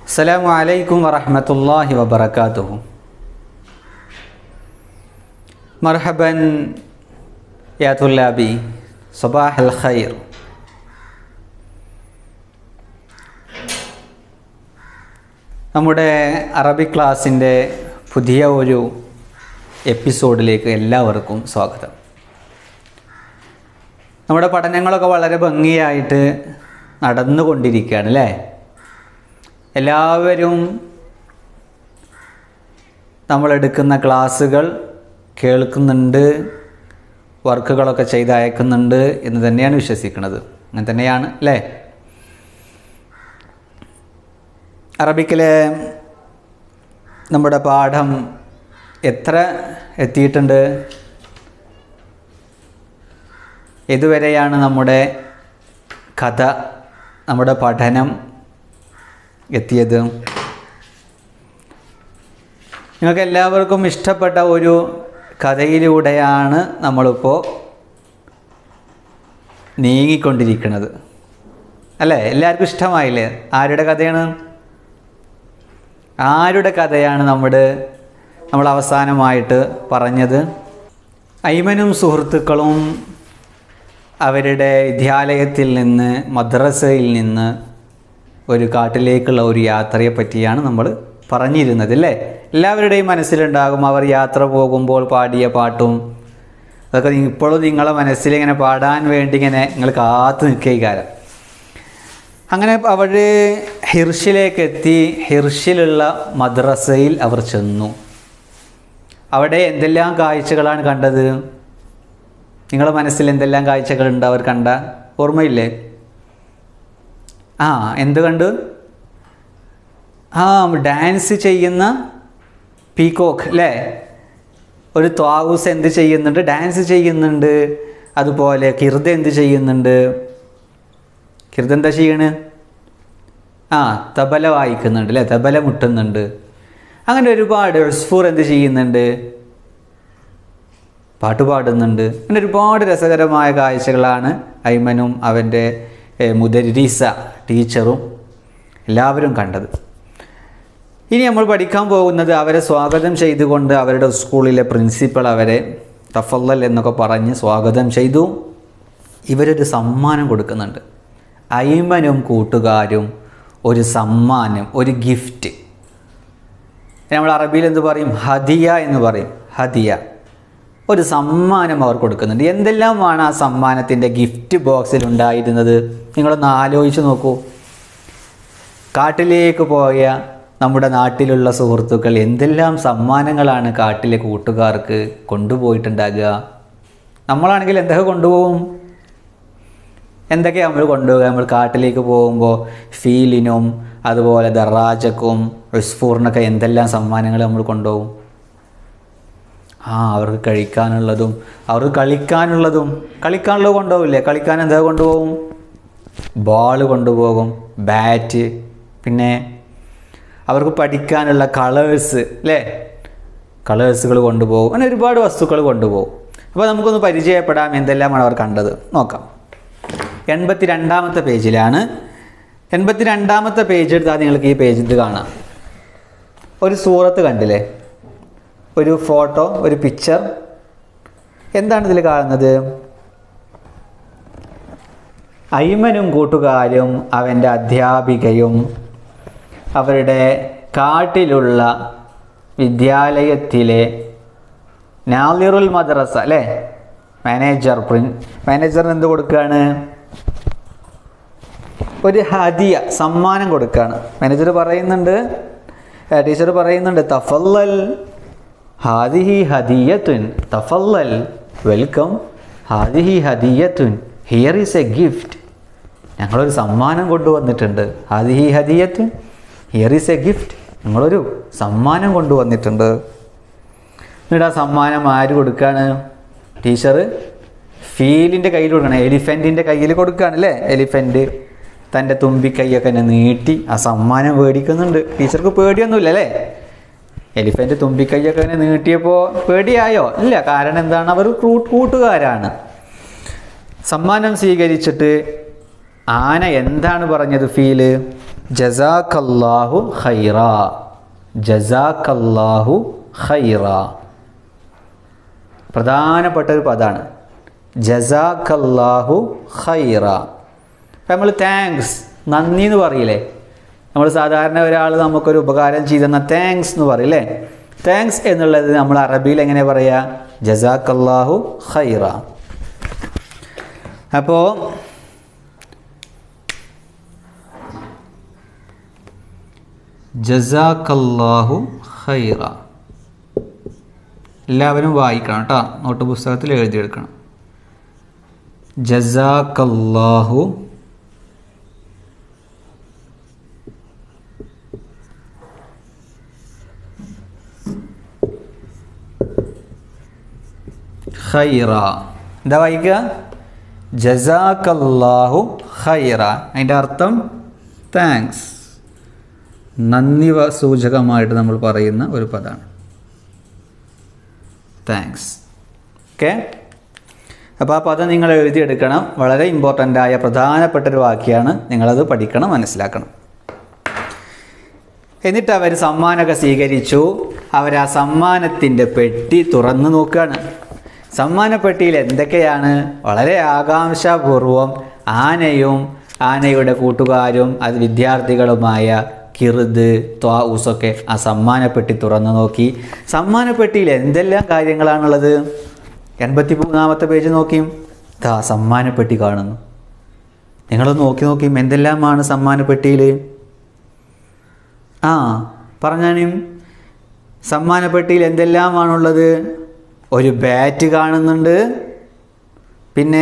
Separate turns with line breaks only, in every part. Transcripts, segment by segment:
السلام عليكم ورحمة الله وبركاته مرحبا يا طلابي صباح الخير നമ്മുടെ അറബി ക്ലാസ്സിൻ്റെ പുതിയ ഒരു എപ്പിസോഡിലേക്ക് എല്ലാവർക്കും സ്വാഗതം നമ്മുടെ പഠനങ്ങളൊക്കെ വളരെ ഭംഗിയായിട്ട് നടന്നുകൊണ്ടിരിക്കുകയാണ് അല്ലേ എല്ലാവരും നമ്മളെടുക്കുന്ന ക്ലാസ്സുകൾ കേൾക്കുന്നുണ്ട് വർക്കുകളൊക്കെ ചെയ്ത് അയക്കുന്നുണ്ട് എന്ന് തന്നെയാണ് വിശ്വസിക്കുന്നത് അങ്ങനെ തന്നെയാണ് അല്ലേ അറബിക്കിലെ നമ്മുടെ പാഠം എത്ര എത്തിയിട്ടുണ്ട് ഇതുവരെയാണ് നമ്മുടെ കഥ നമ്മുടെ പഠനം എത്തിയത് നിങ്ങൾക്ക് എല്ലാവർക്കും ഇഷ്ടപ്പെട്ട ഒരു കഥയിലൂടെയാണ് നമ്മളിപ്പോൾ നീങ്ങിക്കൊണ്ടിരിക്കുന്നത് അല്ലേ എല്ലാവർക്കും ഇഷ്ടമായില്ലേ ആരുടെ കഥയാണ് ആരുടെ കഥയാണ് നമ്മുടെ നമ്മൾ അവസാനമായിട്ട് പറഞ്ഞത് ഐമനും സുഹൃത്തുക്കളും അവരുടെ വിദ്യാലയത്തിൽ നിന്ന് മദ്രസയിൽ നിന്ന് ഒരു കാട്ടിലേക്കുള്ള ഒരു യാത്രയെ പറ്റിയാണ് നമ്മൾ പറഞ്ഞിരുന്നത് അല്ലേ എല്ലാവരുടെയും മനസ്സിലുണ്ടാകും അവർ യാത്ര പോകുമ്പോൾ പാടിയ പാട്ടും അതൊക്കെ നി- ഇപ്പോഴും നിങ്ങളെ മനസ്സിലിങ്ങനെ പാടാൻ വേണ്ടി ഇങ്ങനെ നിങ്ങൾ കാത്തു നിൽക്കുക കാലം അങ്ങനെ അവർ ഹിർഷിലേക്ക് എത്തി ഹിർഷിലുള്ള മദ്രസയിൽ അവർ ചെന്നു അവിടെ എന്തെല്ലാം കാഴ്ചകളാണ് കണ്ടത് നിങ്ങളുടെ മനസ്സിൽ എന്തെല്ലാം കാഴ്ചകളുണ്ട് അവർ കണ്ട ഓർമ്മയില്ലേ ആ എന്ത് കണ്ടു ആ ഡാൻസ് ചെയ്യുന്ന പീകോക്ക് അല്ലേ ഒരു ത്വാവൂസ് എന്ത് ചെയ്യുന്നുണ്ട് ഡാൻസ് ചെയ്യുന്നുണ്ട് അതുപോലെ കിർദ എന്ത് ചെയ്യുന്നുണ്ട് കിർദ എന്താ ചെയ്യണ് ആ തബല വായിക്കുന്നുണ്ട് അല്ലേ തബല മുട്ടുന്നുണ്ട് അങ്ങനെ ഒരുപാട് ഉസ്ഫൂർ എന്ത് ചെയ്യുന്നുണ്ട് പാട്ട് പാടുന്നുണ്ട് അങ്ങനെ ഒരുപാട് രസകരമായ കാഴ്ചകളാണ് ഐമനും അവൻ്റെ മുദരീസ ടീച്ചറും എല്ലാവരും കണ്ടത് ഇനി നമ്മൾ പഠിക്കാൻ പോകുന്നത് അവരെ സ്വാഗതം ചെയ്തുകൊണ്ട് അവരുടെ സ്കൂളിലെ പ്രിൻസിപ്പൾ അവരെ തഫല്ലൽ എന്നൊക്കെ പറഞ്ഞ് സ്വാഗതം ചെയ്തു ഇവരൊരു സമ്മാനം കൊടുക്കുന്നുണ്ട് ഐമനും കൂട്ടുകാരും ഒരു സമ്മാനം ഒരു ഗിഫ്റ്റ് നമ്മൾ അറബിയിൽ എന്ത് പറയും ഹദിയ എന്ന് പറയും ഹദിയ ഒരു സമ്മാനം അവർ കൊടുക്കുന്നുണ്ട് എന്തെല്ലാമാണ് ആ സമ്മാനത്തിൻ്റെ ഗിഫ്റ്റ് ബോക്സിൽ ഉണ്ടായിരുന്നത് നിങ്ങളൊന്ന് ആലോചിച്ച് നോക്കൂ കാട്ടിലേക്ക് പോയ നമ്മുടെ നാട്ടിലുള്ള സുഹൃത്തുക്കൾ എന്തെല്ലാം സമ്മാനങ്ങളാണ് കാട്ടിലെ കൂട്ടുകാർക്ക് കൊണ്ടുപോയിട്ടുണ്ടാകുക നമ്മളാണെങ്കിൽ എന്തൊക്കെ കൊണ്ടുപോകും എന്തൊക്കെയാണ് നമ്മൾ കൊണ്ടുപോകുക നമ്മൾ കാട്ടിലേക്ക് പോകുമ്പോൾ ഫീലിനും അതുപോലെ ദറാജക്കും ഉസ്ഫൂറിനൊക്കെ എന്തെല്ലാം സമ്മാനങ്ങൾ നമ്മൾ കൊണ്ടുപോകും ആ അവർക്ക് കഴിക്കാനുള്ളതും അവർക്ക് കളിക്കാനുള്ളതും കളിക്കാനുള്ളത് കൊണ്ടുപോകില്ലേ കളിക്കാൻ എന്താ കൊണ്ടുപോകും ബോൾ കൊണ്ടുപോകും ബാറ്റ് പിന്നെ അവർക്ക് പഠിക്കാനുള്ള കളേഴ്സ് അല്ലേ കളേഴ്സുകൾ കൊണ്ടുപോകും അങ്ങനെ ഒരുപാട് വസ്തുക്കൾ കൊണ്ടുപോകും അപ്പോൾ നമുക്കൊന്ന് പരിചയപ്പെടാം എന്തെല്ലാമാണ് അവർ കണ്ടത് നോക്കാം എൺപത്തി രണ്ടാമത്തെ പേജിലാണ് എൺപത്തി രണ്ടാമത്തെ പേജ് എടുത്താൽ നിങ്ങൾക്ക് ഈ പേജ് ഇത് കാണാം ഒരു സൂറത്ത് കണ്ടില്ലേ ഒരു ഫോട്ടോ ഒരു പിക്ചർ എന്താണ് ഇതിൽ കാണുന്നത് ഐമനും കൂട്ടുകാരും അവൻ്റെ അധ്യാപികയും അവരുടെ കാട്ടിലുള്ള വിദ്യാലയത്തിലെ നാലിറുൽ മദ്രസ അല്ലേ മാനേജർ പ്രിൻ മാനേജറിന് എന്ത് കൊടുക്കുകയാണ് ഒരു ഹദിയ സമ്മാനം കൊടുക്കുകയാണ് മാനേജർ പറയുന്നുണ്ട് ടീച്ചർ പറയുന്നുണ്ട് തഫല്ലൽ ഹാദിഹി ഹദിയത്തുൻ തഫല്ലൽ വെൽക്കം ഹാദിഹി ഹദിയത്തുൻ ഹിയർ ഈസ് എ ഗിഫ്റ്റ് ഞങ്ങളൊരു സമ്മാനം കൊണ്ടുവന്നിട്ടുണ്ട് ഹാദിഹി ഹദിയത്തുൻ ഹിയർ ഈസ് എ ഗിഫ്റ്റ് ഞങ്ങളൊരു സമ്മാനം കൊണ്ടുവന്നിട്ടുണ്ട് എന്നിട്ട് ആ സമ്മാനം ആര് കൊടുക്കുകയാണ് ടീച്ചർ ഫീലിൻ്റെ കയ്യിൽ കൊടുക്കണം എലിഫൻറ്റിൻ്റെ കയ്യിൽ കൊടുക്കുകയാണ് അല്ലേ എലിഫൻറ്റ് തൻ്റെ തുമ്പിക്കൈയൊക്കെ എന്നെ നീട്ടി ആ സമ്മാനം മേടിക്കുന്നുണ്ട് ടീച്ചർക്ക് പേടിയൊന്നുമില്ല അല്ലേ എലിഫൻറ്റ് തുമ്പിക്കൈയൊക്കെ ഇങ്ങനെ നീട്ടിയപ്പോൾ പേടിയായോ ഇല്ല കാരണം എന്താണ് അവർ ക്രൂ- കൂട്ടുകാരാണ് സമ്മാനം സ്വീകരിച്ചിട്ട് ആന എന്താണ് പറഞ്ഞത് ഫീല് ജസാക്കല്ലാഹു ഖൈറ ജസാക്കല്ലാഹു ഖൈറ പ്രധാനപ്പെട്ട ഒരു പദമാണ് ജസാക്കല്ലാഹു ഖൈറ അപ്പം നമ്മൾ താങ്ക്സ് നന്ദി എന്ന് പറയില്ലേ നമ്മൾ സാധാരണ ഒരാൾ നമുക്കൊരു ഉപകാരം ചെയ്തെന്ന താങ്ക്സ് എന്ന് പറയില്ലേ താങ്ക്സ് എന്നുള്ളത് നമ്മൾ അറബിയിൽ എങ്ങനെ പറയുക ജസാക്കല്ലാഹു ഖൈറ അപ്പോൾ ജസാക്കല്ലാഹു ഖൈറ എല്ലാവരും വായിക്കണം കേട്ടോ നോട്ട് പുസ്തകത്തിൽ എഴുതിയെടുക്കണം ജസാക്കല്ലാഹു ഖൈറ എന്താ വായിക്കുക ജസാക്കല്ലാഹു ഖൈറ അതിൻ്റെ അർത്ഥം താങ്ക്സ് നന്ദി വ- സൂചകമായിട്ട് നമ്മൾ പറയുന്ന ഒരു പദമാണ് താങ്ക്സ് ഓക്കെ അപ്പോൾ ആ പദം നിങ്ങൾ എഴുതിയെടുക്കണം വളരെ ഇമ്പോർട്ടൻ്റ് ആയ പ്രധാനപ്പെട്ട ഒരു വാക്യമാണ് നിങ്ങളത് പഠിക്കണം മനസ്സിലാക്കണം എന്നിട്ട് അവർ സമ്മാനമൊക്കെ സ്വീകരിച്ചു അവർ ആ സമ്മാനത്തിൻ്റെ പെട്ടി തുറന്നു നോക്കുകയാണ് സമ്മാനപ്പെട്ടിയിൽ എന്തൊക്കെയാണ് വളരെ ആകാംക്ഷാപൂർവം ആനയും ആനയുടെ കൂട്ടുകാരും അത് വിദ്യാർത്ഥികളുമായ കിറുത് ത്വാഊസൊക്കെ ആ സമ്മാനപ്പെട്ടി തുറന്നു നോക്കി സമ്മാനപ്പെട്ടിയിൽ എന്തെല്ലാം കാര്യങ്ങളാണുള്ളത് എൺപത്തി മൂന്നാമത്തെ പേജ് നോക്കിയും ദാ സമ്മാനപ്പെട്ടി കാണുന്നു നിങ്ങളൊന്ന് നോക്കി നോക്കിയും എന്തെല്ലാമാണ് സമ്മാനപ്പെട്ടിയിൽ ആ പറഞ്ഞാനും സമ്മാനപ്പെട്ടിയിൽ എന്തെല്ലാമാണുള്ളത് ഒരു ബാറ്റ് കാണുന്നുണ്ട് പിന്നെ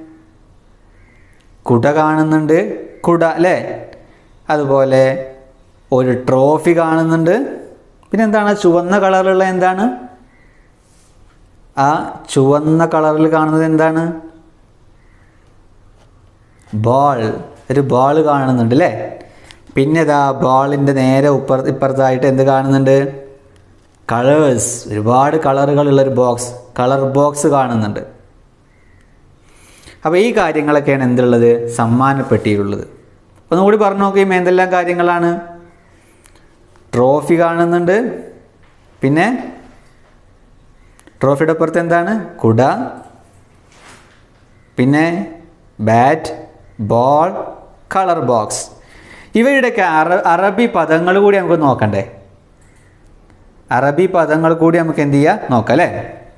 കുട കാണുന്നുണ്ട് കുട അല്ലേ അതുപോലെ ഒരു ട്രോഫി കാണുന്നുണ്ട് പിന്നെ എന്താണ് ചുവന്ന കളറിലുള്ള എന്താണ് ആ ചുവന്ന കളറിൽ കാണുന്നത് എന്താണ് ബോൾ ഒരു ബോൾ കാണുന്നുണ്ട് അല്ലേ പിന്നെ ഇതാ ബോളിൻ്റെ നേരെ ഉപ്പർ ഇപ്പുറത്തായിട്ട് എന്ത് കാണുന്നുണ്ട് കളേഴ്സ് ഒരുപാട് കളറുകളുള്ള ഒരു ബോക്സ് കളർ ബോക്സ് കാണുന്നുണ്ട് അപ്പോൾ ഈ കാര്യങ്ങളൊക്കെയാണ് എന്തുള്ളത് സമ്മാനപ്പെട്ടിയിലുള്ളത് ഒന്നുകൂടി പറഞ്ഞു നോക്കുകയും എന്തെല്ലാം കാര്യങ്ങളാണ് ട്രോഫി കാണുന്നുണ്ട് പിന്നെ ട്രോഫിയുടെ പുറത്ത് എന്താണ് കുട പിന്നെ ബാറ്റ് ബോൾ കളർ ബോക്സ് ഇവയുടെയൊക്കെ അറ അറബി പദങ്ങൾ കൂടി നമുക്ക് നോക്കണ്ടേ അറബി പദങ്ങൾ കൂടി നമുക്ക് എന്ത് ചെയ്യാം നോക്കാം അല്ലേ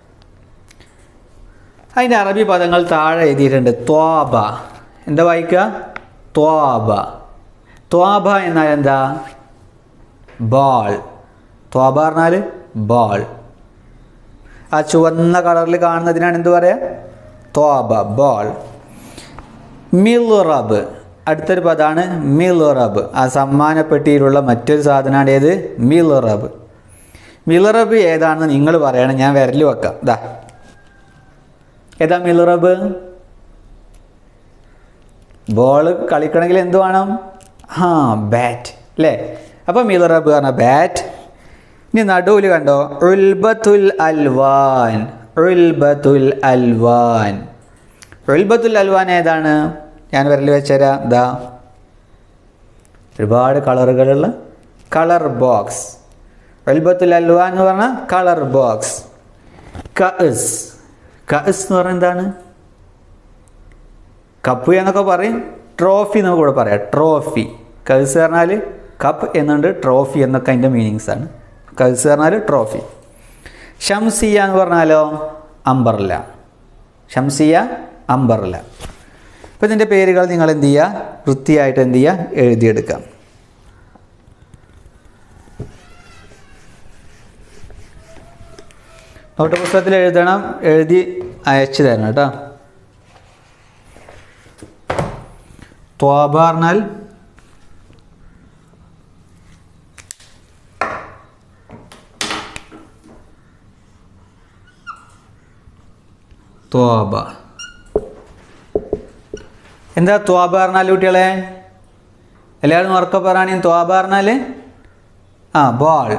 അതിൻ്റെ അറബി പദങ്ങൾ താഴെ എഴുതിയിട്ടുണ്ട് ത്വാബ എന്താ വായിക്കുക ത്വാബ ത്വാബ എന്നാൽ എന്താ ബോൾ ത്വാബ പറഞ്ഞാൽ ബോൾ ആ ചുവന്ന കളറിൽ കാണുന്നതിനാണ് എന്ത് പറയുക ത്വാബ ബോൾ മിലുറബ് അടുത്തൊരു പദമാണ് മിലുറബ് ആ സമ്മാനപ്പെട്ടിയിലുള്ള മറ്റൊരു സാധനമാണ് ഏത് മിലുറബ് മിലുറബ് ഏതാണെന്ന് നിങ്ങൾ പറയണം ഞാൻ വിരൽ വെക്കാം ദാ ഏതാ മിലുറബ് ബോൾ കളിക്കണമെങ്കിൽ എന്ത് വേണം ആ ബാറ്റ് അല്ലേ അപ്പോൾ മിലുറബ് പറഞ്ഞ ബാറ്റ് ഇനി നടുവിൽ കണ്ടോ ഉൽബത്തുൽ അൽവാൻ ഉൽബത്തുൽ അൽവാൻ ഉൽബത്തുൽ അൽവാൻ ഏതാണ് ഞാൻ വിരൽ വെച്ചുതരാം ദാ ഒരുപാട് കളറുകളുള്ള കളർ ബോക്സ് ഉൽബത്തുൽ അൽവാൻ എന്ന് പറഞ്ഞാൽ കളർ ബോക്സ് കസ് കസ് എന്ന് പറഞ്ഞാൽ എന്താണ് കപ്പ് എന്നൊക്കെ പറയും ട്രോഫി നമുക്ക് കൂടെ പറയാം ട്രോഫി കസ് പറഞ്ഞാൽ കപ്പ് എന്നുണ്ട് ട്രോഫി എന്നൊക്കെ അതിൻ്റെ മീനിങ്സ് ആണ് കസ് പറഞ്ഞാൽ ട്രോഫി ഷംസിയ എന്ന് പറഞ്ഞാലോ അമ്പർല ഷംസിയ അമ്പർല അപ്പോൾ ഇതിൻ്റെ പേരുകൾ നിങ്ങൾ എന്ത് ചെയ്യുക വൃത്തിയായിട്ട് എന്ത് ചെയ്യുക എഴുതിയെടുക്കാം നോട്ട് പുസ്തകത്തിൽ എഴുതണം എഴുതി അയച്ചു തരണം കേട്ടോ ത്വാബ പറഞ്ഞാൽ ത്വാബ എന്താ ത്വാബ പറഞ്ഞാൽ കുട്ടികളെ എല്ലാവരും ഉറക്കെ പറയുകയാണെങ്കിൽ ത്വാബ പറഞ്ഞാൽ ആ ബോൾ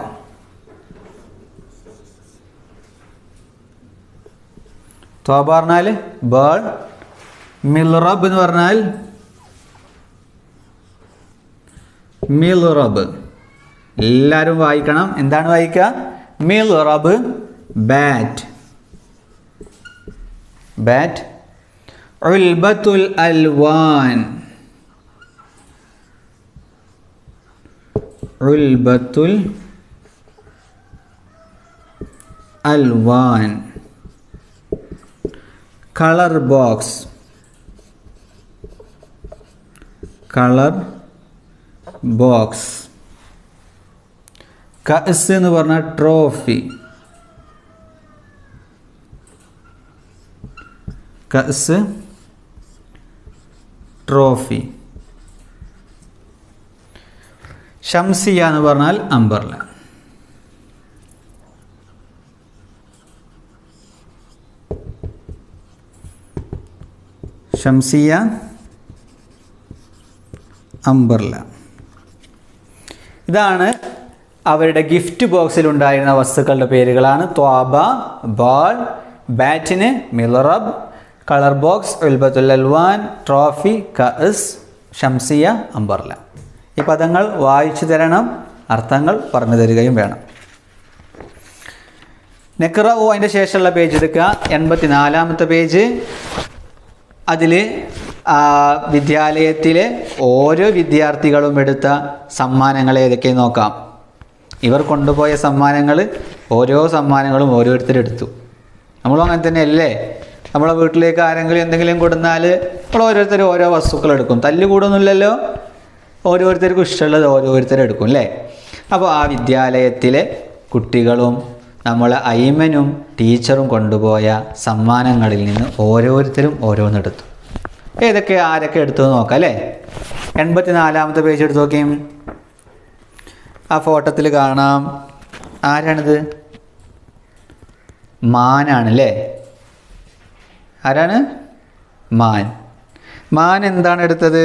ത്വാബ പറഞ്ഞാൽ ബോൾ മിൽറബ് എന്ന് പറഞ്ഞാൽ മിൽറബ് എല്ലാവരും വായിക്കണം എന്താണ് വായിക്കുക മിൽറബ് ബാറ്റ് ബാറ്റ് ഉൽബത്തുൽ അൽവാൻ ഉൽബത്തുൽ അൽവാൻ കളർ ബോക്സ് കളർ ബോക്സ് കസ് എന്ന് പറഞ്ഞാൽ ട്രോഫി കസ് ട്രോഫി ഷംസിയ എന്ന് പറഞ്ഞാൽ അംബർല ഷംസിയ അംബർല ഇതാണ് അവരുടെ ഗിഫ്റ്റ് ബോക്സിൽ ഉണ്ടായിരുന്ന വസ്തുക്കളുടെ പേരുകളാണ് ത്വാബ ബാൾ ബാറ്റിന് മിലറബ് കളർ ബോക്സ് ഉൽബത്തുൽ അൽവാൻ ട്രോഫി കസ് ഷംസിയ അംബർല ഈ പദങ്ങൾ വായിച്ചു തരണം അർത്ഥങ്ങൾ പറഞ്ഞു തരികയും വേണം നെക്ര ഓ അതിൻ്റെ ശേഷമുള്ള പേജ് എടുക്കുക എൺപത്തി നാലാമത്തെ പേജ് അതിൽ വിദ്യാലയത്തിലെ ഓരോ വിദ്യാർത്ഥികളും എടുത്ത സമ്മാനങ്ങൾ ഏതൊക്കെ നോക്കാം ഇവർ കൊണ്ടുപോയ സമ്മാനങ്ങൾ ഓരോ സമ്മാനങ്ങളും ഓരോരുത്തരെടുത്തു നമ്മളും അങ്ങനെ തന്നെ അല്ലേ നമ്മളെ വീട്ടിലേക്ക് ആരെങ്കിലും എന്തെങ്കിലും കൊടുന്നാൽ നമ്മൾ ഓരോരുത്തരും ഓരോ വസ്തുക്കൾ എടുക്കും തല്ല് കൂടൊന്നുമില്ലല്ലോ ഓരോരുത്തർക്കും ഇഷ്ടമുള്ളത് ഓരോരുത്തരും എടുക്കും അല്ലേ അപ്പോൾ ആ വിദ്യാലയത്തിലെ കുട്ടികളും നമ്മൾ അയ്മനും ടീച്ചറും കൊണ്ടുപോയ സമ്മാനങ്ങളിൽ നിന്ന് ഓരോരുത്തരും ഓരോന്നെടുത്തു ഏതൊക്കെ ആരൊക്കെ എടുത്തു നോക്കാം അല്ലേ എൺപത്തി നാലാമത്തെ പേജ് എടുത്ത് നോക്കിയും ആ ഫോട്ടോത്തിൽ കാണാം ആരാണിത് മാനാണല്ലേ ആരാണ് മാൻ മാൻ എന്താണ് എടുത്തത്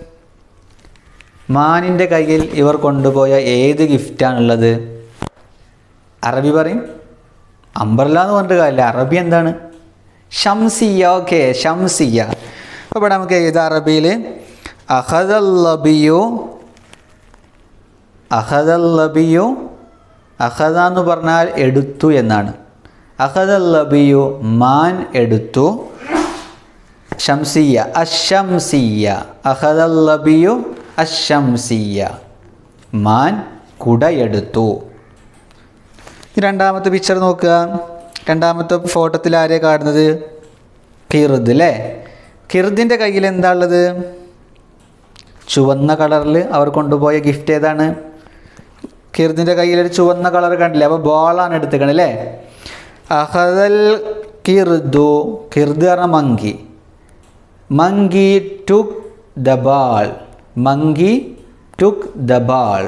മാനിൻ്റെ കയ്യിൽ ഇവർ കൊണ്ടുപോയ ഏത് ഗിഫ്റ്റാണുള്ളത് അറബി പറയും അംബർല എന്ന് പറഞ്ഞിട്ട് കാര്യമില്ല അറബി എന്താണ് ഷംസിയ ഓക്കെ ഷംസിയ അപ്പോൾ ഇവിടെ നമുക്ക് ഏത് അറബിയിൽ അഹദല്ലബിയു അഹദല്ലബിയു അഹദ എന്ന് പറഞ്ഞാൽ എടുത്തു എന്നാണ് അഹദല്ലബിയു മാൻ എടുത്തു ഷംസിയ അഷംസിയ അഹദല്ലബിയു അഷംസിയ മാൻ കുടയെടുത്തു ഈ രണ്ടാമത്തെ പിക്ചർ നോക്കുക രണ്ടാമത്തെ ഫോട്ടോത്തിൽ ആരെയാണ് കാണുന്നത് കിറുദ് അല്ലേ കിറുദിൻ്റെ കയ്യിൽ എന്താ ഉള്ളത് ചുവന്ന കളറിൽ അവർ കൊണ്ടുപോയ ഗിഫ്റ്റ് ഏതാണ് കിറുദിൻ്റെ കയ്യിൽ ഒരു ചുവന്ന കളർ കണ്ടില്ലേ അപ്പോൾ ബോളാണ് എടുത്തേക്കണത് അല്ലേ അഹദൽ കിർദു കിർദ് പറഞ്ഞ monkey monkey took the ball monkey took the ball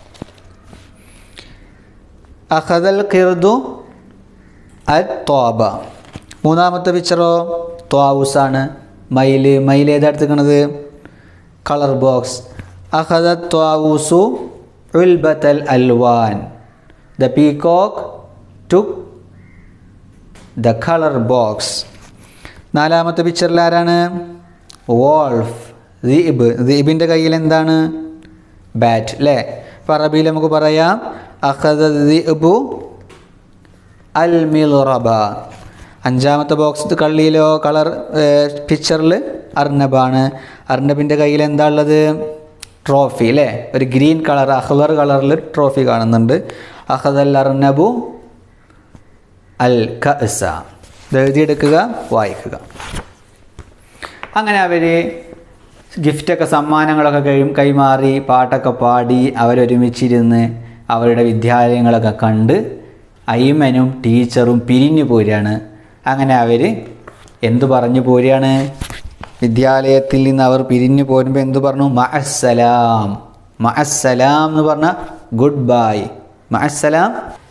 അഹദൽ കിർദു അൽ ത്വാബ മൂന്നാമത്തെ പിക്ചറോ ത്വാവുസാണ് മയിൽ മയിൽ ഏതാ എടുത്തിക്കണത് കളർ ബോക്സ് അഹദ ത്വാവൂസു ഉൽബത്തൽ അൽവാൻ the peacock took the colour box നാലാമത്തെ പിക്ചറിൽ ആരാണ് വോൾഫ് ദീബ് ദീബിൻ്റെ കയ്യിൽ എന്താണ് ബാറ്റ് അല്ലേ അപ്പോൾ അറബിയിൽ നമുക്ക് പറയാം അഖദ ദീബു അൽ മിൽറബ അഞ്ചാമത്തെ ബോക്സ് കള്ളിയിലോ കളർ പിക്ചറിൽ അർണബാണ് അർണബിൻ്റെ കയ്യിൽ എന്താ ഉള്ളത് ട്രോഫി അല്ലേ ഒരു ഗ്രീൻ കളർ അഹ്ലർ കളറിൽ ട്രോഫി കാണുന്നുണ്ട് അഹദൽ അർണബു അൽ കസ ഇത് എഴുതിയെടുക്കുക വായിക്കുക അങ്ങനെ അവർ ഗിഫ്റ്റൊക്കെ സമ്മാനങ്ങളൊക്കെ കഴിയും കൈമാറി പാട്ടൊക്കെ പാടി അവരൊരുമിച്ചിരുന്ന് അവരുടെ വിദ്യാലയങ്ങളൊക്കെ കണ്ട് അയ്മനും ടീച്ചറും പിരിഞ്ഞു പോരുകയാണ് അങ്ങനെ അവർ എന്തു പറഞ്ഞു പോരുകയാണ് വിദ്യാലയത്തിൽ നിന്ന് അവർ പിരിഞ്ഞു പോരുമ്പോൾ എന്തു പറഞ്ഞു മഅസ്സലാം മഅസ്സലാം എന്ന് പറഞ്ഞാൽ ഗുഡ് ബൈ മഅസ്സലാം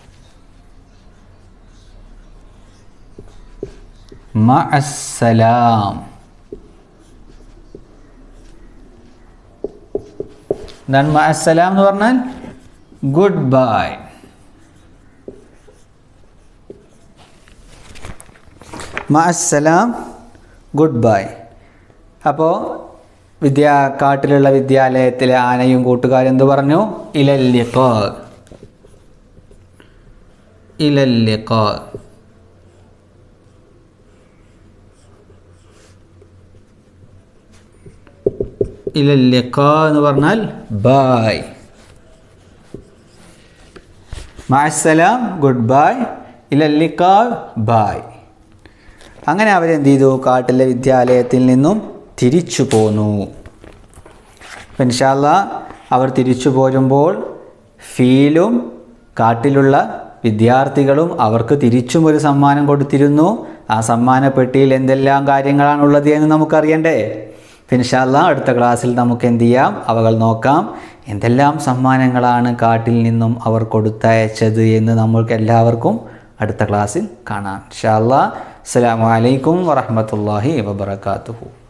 മഅസ്സലാം എന്താണ് മഅസ്സലാം എന്ന് പറഞ്ഞാൽ ഗുഡ് ബൈ മഅസ്സലാം ഗുഡ് ബൈ അപ്പോൾ വിദ്യാ കാട്ടിലുള്ള വിദ്യാലയത്തിലെ ആനയും കൂട്ടുകാരും എന്തു പറഞ്ഞു ഇലല്യക്കോ ഇലല്യക്കോ ഇലല്യക്കോ എന്ന് പറഞ്ഞാൽ ബായ് മാസലാം ഗുഡ് ബൈ ഇലല്ലിക്കാ ബായ് അങ്ങനെ അവരെന്ത് ചെയ്തു കാട്ടിലെ വിദ്യാലയത്തിൽ നിന്നും തിരിച്ചു പോന്നു അപ്പം ഇൻഷാല്ല അവർ തിരിച്ചു പോരുമ്പോൾ ഫീലും കാട്ടിലുള്ള വിദ്യാർത്ഥികളും അവർക്ക് തിരിച്ചും ഒരു സമ്മാനം കൊടുത്തിരുന്നു ആ സമ്മാന പെട്ടിയിൽ എന്തെല്ലാം കാര്യങ്ങളാണുള്ളത് എന്ന് നമുക്കറിയണ്ടേ ഇൻഷാല്ല അടുത്ത ക്ലാസ്സിൽ നമുക്ക് എന്ത് ചെയ്യാം അവകൾ നോക്കാം എന്തെല്ലാം സമ്മാനങ്ങളാണ് കാട്ടിൽ നിന്നും അവർ കൊടുത്തയച്ചത് എന്ന് നമ്മൾക്ക് എല്ലാവർക്കും അടുത്ത ക്ലാസ്സിൽ കാണാം ഇൻഷാല്ല അസ്സാം വലൈക്കും വറഹമത്തല്ലാഹി വബർക്കാത്തുഹു